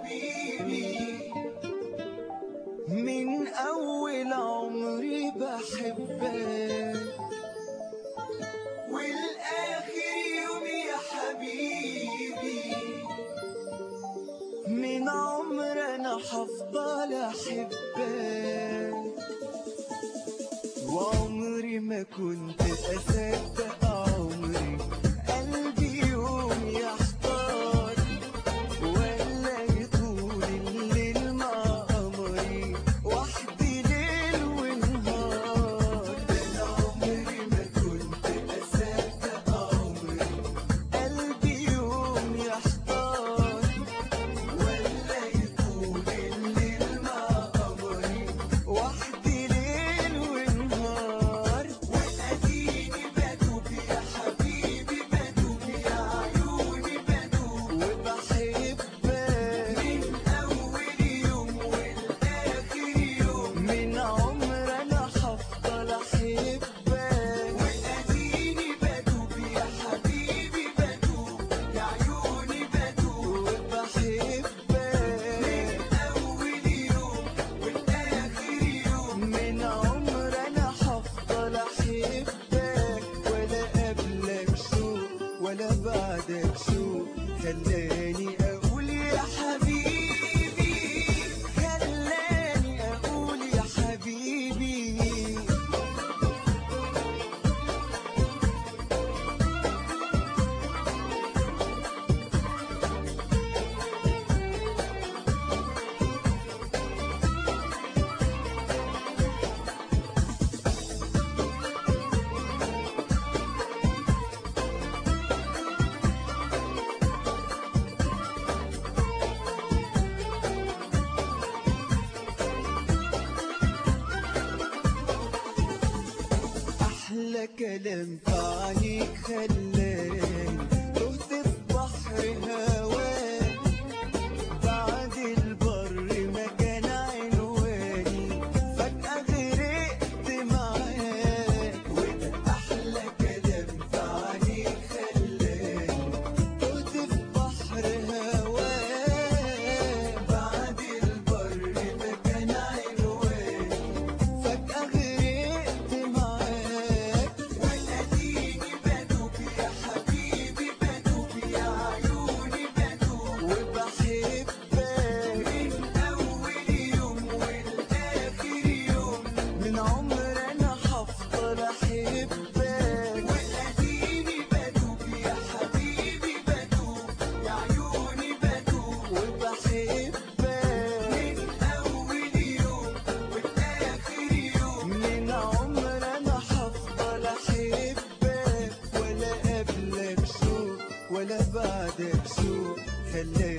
حبيبي من أول عمري بحبك والآخر يوم يا حبيبي من عمر أنا حفضل أحبك وعمري ما كنت أصدق عمري قلبي يوم يحتار ولا يطول الليل مع قمري وحدي ليل ونهار ده أنا عمري ما كنت أصدق عمري قلبي يوم يحتار ولا يطول الليل مع قمري وحدي ليل ونهار وأديني بدوب يا حبيبي بدوب يا عيوني بدوب وبحبك من أول يوم والآخر يوم من عمر أنا هفضل أحبك وأديني بدوب يا حبيبي بدوب يا عيوني بدوب وبحبك من أول يوم والآخر يوم من عمر أنا هفضل أحبك ولا قبلك شوق ولا بعدك شوق خلاني أقول يا حبيبي خلاني أقول يا حبيبي أحلى كلام في عينيك خلاني تهت في بحر هواك بعد البر ما كان عنواني فجأة غرقت معاك وده أحلى كلام في عينيك خلاني تهت في بحر هواك بعد البر ما كان عنواني فجأة غرقت معاك وأديني بدوب يا حبيبي بدوب يا عيوني بدوب وبحبك من أول يوم والآخر يوم من عمر أنا هفضل أحبك وأديني بدوب يا حبيبي بدوب يا عيوني بدوب وبحبك من أول يوم والآخر يوم من عمر أنا هفضل أحبك ولا قبلك شوق ولا بعدك شوق خلاني